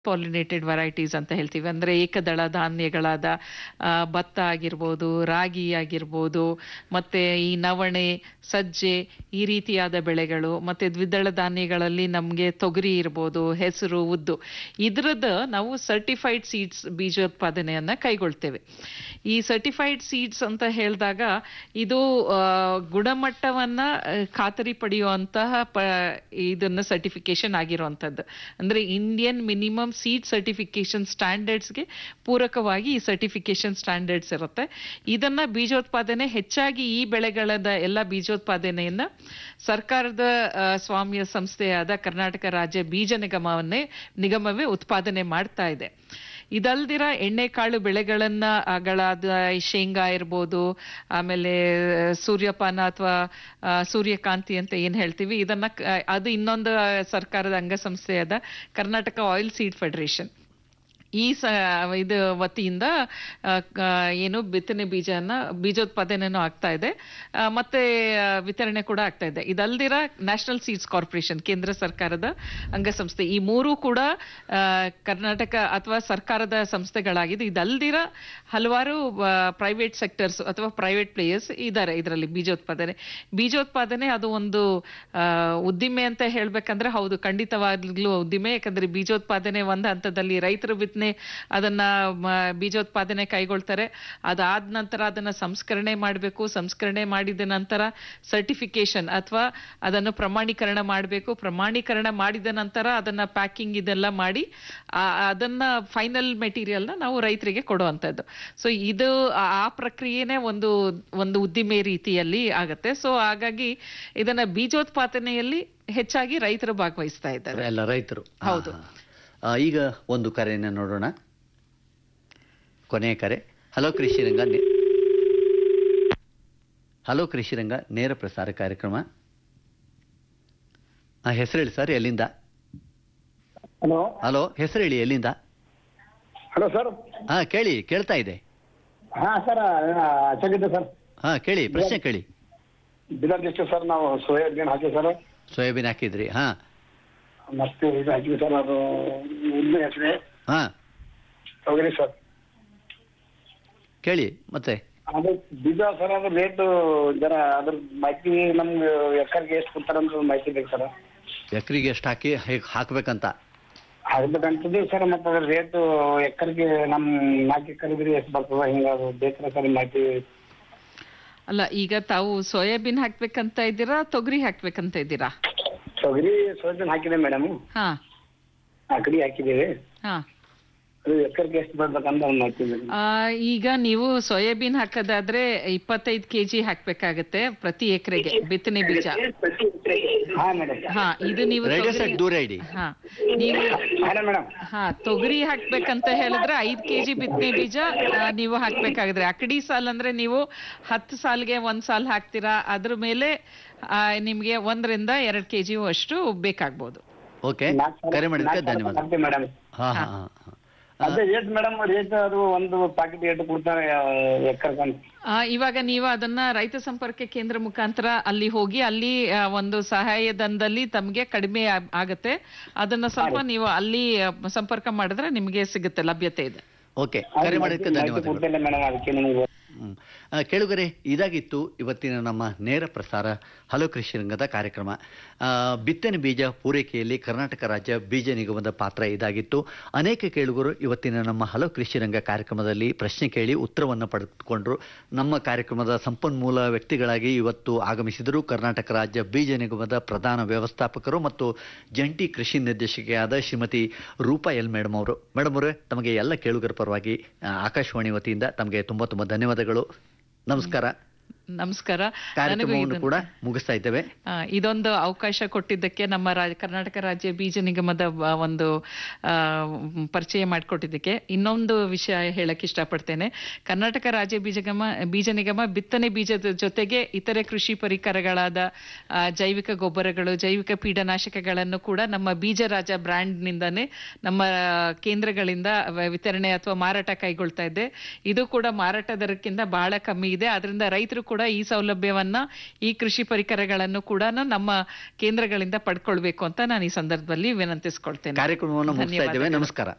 Pollinated varieties ಅಂತ ಹೇಳ್ತೀವಿ ಅಂದರೆ ಏಕದಳ ಧಾನ್ಯಗಳಾದ ಆ, ಭತ್ತ ಆಗಿರ್ಬೋದು ರಾಗಿ ಆಗಿರ್ಬೋದು ಮತ್ತು ಈ ನವಣೆ ಸಜ್ಜೆ ಈ ರೀತಿಯಾದ ಬೆಳೆಗಳು ಮತ್ತು ದ್ವಿದಳ ಧಾನ್ಯಗಳಲ್ಲಿ ನಮಗೆ ತೊಗರಿ ಇರ್ಬೋದು ಹೆಸರು ಉದ್ದು ಇದ್ರದ್ದು ನಾವು ಸರ್ಟಿಫೈಡ್ ಸೀಡ್ಸ್ ಬೀಜೋತ್ಪಾದನೆಯನ್ನು ಕೈಗೊಳ್ತೇವೆ ಈ ಸರ್ಟಿಫೈಡ್ ಸೀಡ್ಸ್ ಅಂತ ಹೇಳಿದಾಗ ಇದು ಆ, ಗುಣಮಟ್ಟವನ್ನ ಆ, ಖಾತರಿ ಪಡೆಯುವಂತಹ ಪ ಇದನ್ನ ಸರ್ಟಿಫಿಕೇಶನ್ ಆಗಿರುವಂಥದ್ದು ಅಂದ್ರೆ ಇಂಡಿಯನ್ ಮಿನಿಮಮ್ ಸೀಡ್ ಸರ್ಟಿಫಿಕೇಶನ್ ಸ್ಟ್ಯಾಂಡರ್ಡ್ಸ್ಗೆ ಪೂರಕವಾಗಿ ಈ ಸರ್ಟಿಫಿಕೇಶನ್ ಸ್ಟ್ಯಾಂಡರ್ಡ್ಸ್ ಇರುತ್ತೆ ಇದನ್ನ ಬೀಜೋತ್ಪಾದನೆ ಹೆಚ್ಚಾಗಿ ಈ ಬೆಳೆಗಳದ ಎಲ್ಲ ಬೀಜೋತ್ಪಾದನೆಯನ್ನ ಸರ್ಕಾರದ ಆ, ಸ್ವಾಮ್ಯ ಸಂಸ್ಥೆಯಾದ ಕರ್ನಾಟಕ ರಾಜ್ಯ ಬೀಜ ನಿಗಮವನ್ನೇ ನಿಗಮವೇ ಉತ್ಪಾದನೆ ಮಾಡ್ತಾ ಇದೆ ಇದಲ್ದಿರ ಎಣ್ಣೆಕಾಳು ಬೆಳೆಗಳನ್ನ ಗಳಾದ ಶೇಂಗಾ ಇರ್ಬೋದು ಆಮೇಲೆ ಸೂರ್ಯಪಾನ ಅಥವಾ ಸೂರ್ಯಕಾಂತಿ ಅಂತ ಏನ್ ಹೇಳ್ತೀವಿ ಇದನ್ನ ಕ- ಅದು ಇನ್ನೊಂದು ಸರ್ಕಾರದ ಅಂಗಸಂಸ್ಥೆಯಾದ ಕರ್ನಾಟಕ ಆಯಿಲ್ ಸೀಡ್ ಫೆಡರೇಷನ್ ಈ ಸ ಇದು ವತಿಯಿಂದ ಆ, ಕ- ಏನು ಬಿತ್ತನೆ ಬೀಜನ ಬೀಜೋತ್ಪಾದನೆನೂ ಆಗ್ತಾ ಇದೆ ಆ, ಮತ್ತೆ ಆ, ವಿತರಣೆ ಕೂಡ ಆಗ್ತಾ ಇದೆ ಇದಲ್ದಿರ ನ್ಯಾಷನಲ್ ಸೀಡ್ಸ್ ಕಾರ್ಪೊರೇಷನ್ ಕೇಂದ್ರ ಸರ್ಕಾರದ ಅಂಗಸಂಸ್ಥೆ ಈ ಮೂರು ಕೂಡ ಆ, ಕರ್ನಾಟಕ ಅಥವಾ ಸರ್ಕಾರದ ಸಂಸ್ಥೆಗಳಾಗಿದೆ ಇದಲ್ದಿರ ಹಲವಾರು ಪ್ರೈವೇಟ್ ಸೆಕ್ಟರ್ಸ್ ಅಥವಾ ಪ್ರೈವೇಟ್ ಪ್ಲೇಯರ್ಸ್ ಇದ್ದಾರೆ ಇದರಲ್ಲಿ ಬೀಜೋತ್ಪಾದನೆ ಬೀಜೋತ್ಪಾದನೆ ಅದು ಒಂದು ಆ, ಉದ್ದಿಮೆ ಅಂತ ಹೇಳ್ಬೇಕಂದ್ರೆ ಹೌದು ಖಂಡಿತವಾಗ್ಲೂ ಉದ್ದಿಮೆ ಯಾಕಂದ್ರೆ ಬೀಜೋತ್ಪಾದನೆ ಒಂದು ಹಂತದಲ್ಲಿ ರೈತರು ಬಿತ್ತನೆ ಅದನ್ನ ಮ, ಬೀಜೋತ್ಪಾದನೆ ಕೈಗೊಳ್ತಾರೆ ಅದಾದ ನಂತರ ಅದನ್ನ ಸಂಸ್ಕರಣೆ ಮಾಡಬೇಕು ಸಂಸ್ಕರಣೆ ಮಾಡಿದ ನಂತರ ಸರ್ಟಿಫಿಕೇಶನ್ ಅಥವಾ ಅದನ್ನು ಪ್ರಮಾಣೀಕರಣ ಮಾಡಬೇಕು ಪ್ರಮಾಣೀಕರಣ ಮಾಡಿದ ನಂತರ ಅದನ್ನ ಪ್ಯಾಕಿಂಗ್ ಇದೆಲ್ಲ ಮಾಡಿ ಆ- ಅದನ್ನ ಫೈನಲ್ ಮೆಟೀರಿಯಲ್ನ ನಾವು ರೈತರಿಗೆ ಕೊಡುವಂಥದ್ದು ಸೊ ಇದು ಆ ಆ ಪ್ರಕ್ರಿಯೆನೇ ಒಂದು ಒಂದು ಉದ್ದಿಮೆ ರೀತಿಯಲ್ಲಿ ಆಗತ್ತೆ ಸೊ ಹಾಗಾಗಿ ಇದನ್ನ ಬೀಜೋತ್ಪಾದನೆಯಲ್ಲಿ ಹೆಚ್ಚಾಗಿ ರೈತರು ಭಾಗವಹಿಸ್ತಾ ಇದ್ದಾರೆ ಎಲ್ಲ ರೈತರು ಹೌದು. ಆ, ಆ, ಈಗ ಒಂದು ಕರೆಯನ್ನು ನೋಡೋಣ ಕೊನೆಯ ಕರೆ ಹಲೋ ಕೃಷಿರಂಗ ನೆ- ಹಲೋ ಕೃಷಿರಂಗ ನೇರ ಪ್ರಸಾರ ಕಾರ್ಯಕ್ರಮ ಆ, ಹೆಸರು ಹೇಳಿ ಸರ್ ಎಲ್ಲಿಂದ ಹಲೋ ಹಲೋ ಹೆಸರು ಹೇಳಿ ಎಲ್ಲಿಂದ ಹಲೋ ಸರ್ ಹಾ ಕೇಳಿ ಕೇಳ್ತಾ ಇದೆ ಹಾ ಸರ್ ಚೆನ್ನಾಗಿದೆ ಸರ್ ಹಾ ಕೇಳಿ ಪ್ರಶ್ನೆ ಕೇಳಿ ಬೀದರ್ ಡಿಸ್ಟ್ರಿಕ್ಟ್ ಸರ್ ನಾವು ಸೋಯಾಬೀನ್ ಹಾಕಿವಿ ಸರ್ ಸೋಯಾಬೀನ್ ಹಾಕಿದ್ರಿ ಹಾ ಮತ್ತೆ ಇದು ಹಾಕಿವಿ ಸರ್ ಅದು ಉದ್ದಿಮೆ ಹಾಕಿದೆ ಹಾ ತೊಗರಿ ಸರ್ ಕೇಳಿ ಮತ್ತೆ ಅದು ಬೀಜ ಸರ್ ಅದು ರೇಟ್ ಜರ ಅದ್ರ ಮಾಹಿತಿ ನಮ್ಗೆ ಎಕರ್ಗೆ ಎಷ್ಟು ಕೊಡ್ತಾರೆ ಅಂತ ಮಾಹಿತಿ ಬೇಕು ಸರ್ ಎಕರೆಗೆ ಎಷ್ಟು ಹಾಕಿ ಹೇಗೆ ಹಾಕ್ಬೇಕಂತ ಆಗ್ಬೇಕಂತದ್ದು ಸರ್ ಮತ್ತೆ ಅದ್ರ ರೇಟ್ ಎಕರ್ಗೆ ನಮ್ ನಾಲ್ಕು ಎಕರ್ ಇದ್ರೆ ಎಷ್ಟು ಬರ್ತದ ಹಿಂಗ ಅದು ಬೇಕಾರ ಸರ್ ಮಾಹಿತಿ ಅಲ್ಲ ಈಗ ತಾವು ಸೋಯಾಬೀನ್ ಹಾಕ್ಬೇಕಂತ ಇದ್ದೀರಾ ತೊಗರಿ ಹಾಕ್ಬೇಕಂತ ಇದ್ದೀರಾ ತೊಗರಿ ಸೋಯಾಬೀನ್ ಹಾಕಿದೆ ಮೇಡಮ್ ಹಾ ಆ ಕಡೆ ಹಾಕಿದ್ದೇವೆ ಹಾ ಅದು ಎಕರ್ಗೆ ಎಷ್ಟು ಬರ್ಬೇಕಂತ ಒಂದು ಮಾಹಿತಿ ಬೇಕು ಆ, ಈಗ ನೀವು ಸೋಯಾಬೀನ್ ಹಾಕೋದಾದ್ರೆ ಇಪ್ಪತ್ತೈದು ಕೆಜಿ ಹಾಕ್ಬೇಕಾಗತ್ತೆ ಪ್ರತಿ ಎಕರೆಗೆ ಬಿತ್ತನೆ ಬೀಜ ಹಾ ಮೇಡಮ್ ಹಾ ಇದು ನೀವು ರೇಡಿಯೋ ತೊಗರಿ- ಸೆಟ್ ದೂರ ಇಡಿ ಹಾ ನೀವು ಹಲೋ ಮೇಡಮ್ ಹಾ ತೊಗರಿ ಹಾಕ್ಬೇಕಂತ ಹೇಳಿದ್ರೆ ಐದ್ ಕೆಜಿ ಬಿತ್ತನೆ ಬೀಜ ಆ, ನೀವು ಹಾಕ್ಬೇಕಾಗಿದ್ರೆ ಅಕಡಿ ಸಾಲ್ ಅಂದ್ರೆ ನೀವು ಹತ್ತು ಸಾಲ್ಗೆ ಒಂದ್ ಸಾಲ್ ಹಾಕ್ತೀರಾ ಅದ್ರ ಮೇಲೆ ಆ, ನಿಮ್ಗೆ ಒಂದರಿಂದ ಎರಡ್ ಕೆಜಿ ಅಷ್ಟು ಬೇಕಾಗ್ಬೋದು ಓಕೆ ಕರೆ ಮಾಡಿದ್ದಕ್ಕೆ ಧನ್ಯವಾದ ಮೇಡಮ್ ಹಾ ಹಾ ಹಾ ಹಾ. ಅದೇ ರೇಟ್ ಮೇಡಮ್ ರೇಟ್ ಅದು ಒಂದು ಪಾಕೆಟ್ ರೇಟ್ ಕೊಡ್ತಾರೆ ಎಕರ್ ಆ, ಇವಾಗ ನೀವು ಅದನ್ನ ರೈತ ಸಂಪರ್ಕ ಕೇಂದ್ರ ಮುಖಾಂತರ ಅಲ್ಲಿ ಹೋಗಿ ಅಲ್ಲಿ ಆ, ಒಂದು ಸಹಾಯಧನದಲ್ಲಿ ತಮಗೆ ಕಡಿಮೆ ಆ- ಆಗತ್ತೆ ಅದನ್ನ ಸ್ವಲ್ಪ ನೀವು ಅಲ್ಲಿ ಆ, ಸಂಪರ್ಕ ಮಾಡಿದ್ರೆ ನಿಮಗೆ ಸಿಗುತ್ತೆ ಲಭ್ಯತೆ ಇದೆ ಓಕೆ ಕರೆ ಮಾಡಿದ್ದಕ್ಕೆ ಧನ್ಯವಾದಗಳು ಕೊಡ್ತಿಲ್ಲ ಮೇಡಮ್ ಅದಕ್ಕೆ ನಿಮಗೆ ಹ್ಮ್. ಆ, ಕೇಳುಗರೆ ಇದಾಗಿತ್ತು ಇವತ್ತಿನ ನಮ್ಮ ನೇರ ಪ್ರಸಾರ ಹಲೋ ಕೃಷಿ ರಂಗದ ಕಾರ್ಯಕ್ರಮ ಆ, ಬಿತ್ತನೆ ಬೀಜ ಪೂರೈಕೆಯಲ್ಲಿ ಕರ್ನಾಟಕ ರಾಜ್ಯ ಬೀಜ ನಿಗಮದ ಪಾತ್ರ ಇದಾಗಿತ್ತು ಅನೇಕ ಕೇಳುಗರು ಇವತ್ತಿನ ನಮ್ಮ ಹಲೋ ಕೃಷಿ ರಂಗ ಕಾರ್ಯಕ್ರಮದಲ್ಲಿ ಪ್ರಶ್ನೆ ಕೇಳಿ ಉತ್ತರವನ್ನು ಪಡೆದುಕೊಂಡ್ರು ನಮ್ಮ ಕಾರ್ಯಕ್ರಮದ ಸಂಪನ್ಮೂಲ ವ್ಯಕ್ತಿಗಳಾಗಿ ಇವತ್ತು ಆಗಮಿಸಿದರು ಕರ್ನಾಟಕ ರಾಜ್ಯ ಬೀಜ ನಿಗಮದ ಪ್ರಧಾನ ವ್ಯವಸ್ಥಾಪಕರು ಮತ್ತು ಜಂಟಿ ಕೃಷಿ ನಿರ್ದೇಶಕಿಯಾದ ಶ್ರೀಮತಿ ರೂಪಾ ಎಲ್ ಮೇಡಮ್ ಅವರು ಮೇಡಮ್ ಅವರೇ ತಮಗೆ ಎಲ್ಲ ಕೇಳುಗರ ಪರವಾಗಿ ಆ, ಆಕಾಶವಾಣಿ ವತಿಯಿಂದ ತಮಗೆ ತುಂಬಾ ತುಂಬಾ ಧನ್ಯವಾದಗಳು ನಮಸ್ಕಾರ ನಮಸ್ಕಾರ ನನಗೂ ಕಾರ್ಯಕ್ರಮವನ್ನು ಇದನ್ನ- ಕೂಡ ಮುಗಿಸ್ತಾ ಇದ್ದೇವೆ ಆ, ಇದೊಂದು ಅವಕಾಶ ಕೊಟ್ಟಿದ್ದಕ್ಕೆ ನಮ್ಮ ರಾಜ ಕರ್ನಾಟಕ ರಾಜ್ಯ ಬೀಜ ನಿಗಮದ ಬ- ಒಂದು ಆ, ಮ್, ಪರಿಚಯ ಮಾಡಿಕೊಟ್ಟಿದ್ದಕ್ಕೆ ಇನ್ನೊಂದು ವಿಷಯ ಹೇಳಕ್ ಇಷ್ಟಪಡ್ತೇನೆ ಕರ್ನಾಟಕ ರಾಜ್ಯ ಬೀಜಗಮ ಬೀಜ ನಿಗಮ ಬಿತ್ತನೆ ಬೀಜದ ಜೊತೆಗೆ ಇತರೆ ಕೃಷಿ ಪರಿಕರಗಳಾದ ಆ, ಜೈವಿಕ ಗೊಬ್ಬರಗಳು ಜೈವಿಕ ಪೀಡನಾಶಕಗಳನ್ನು ಕೂಡ ನಮ್ಮ ಬೀಜ ರಾಜ ಬ್ರ್ಯಾಂಡ್ನಿಂದಾನೇ ನಮ್ಮ ಕೇಂದ್ರಗಳಿಂದ ವ- ವಿತರಣೆ ಅಥವಾ ಮಾರಾಟ ಕೈಗೊಳ್ತಾ ಇದೆ ಇದು ಕೂಡ ಮಾರಾಟ ದರಕ್ಕಿಂತ ಬಹಳ ಕಮ್ಮಿ ಇದೆ ಅದರಿಂದ ರೈತರು ಕೂಡ ಈ ಸೌಲಭ್ಯವನ್ನ ಈ ಕೃಷಿ ಪರಿಕರಗಳನ್ನು ಕೂಡ ನಮ್ಮ ಕೇಂದ್ರಗಳಿಂದ ಪಡ್ಕೊಳ್ಬೇಕು ಅಂತ ನಾನು ಈ ಸಂದರ್ಭದಲ್ಲಿ ವಿನಂತಿಸ್ಕೊಳ್ತೇನೆ ಕಾರ್ಯಕ್ರಮವನ್ನು ಮುಗಿಸ್ತಾ ಇದ್ದೇವೆ ಧನ್ಯವಾದಗಳು. ನಮಸ್ಕಾರ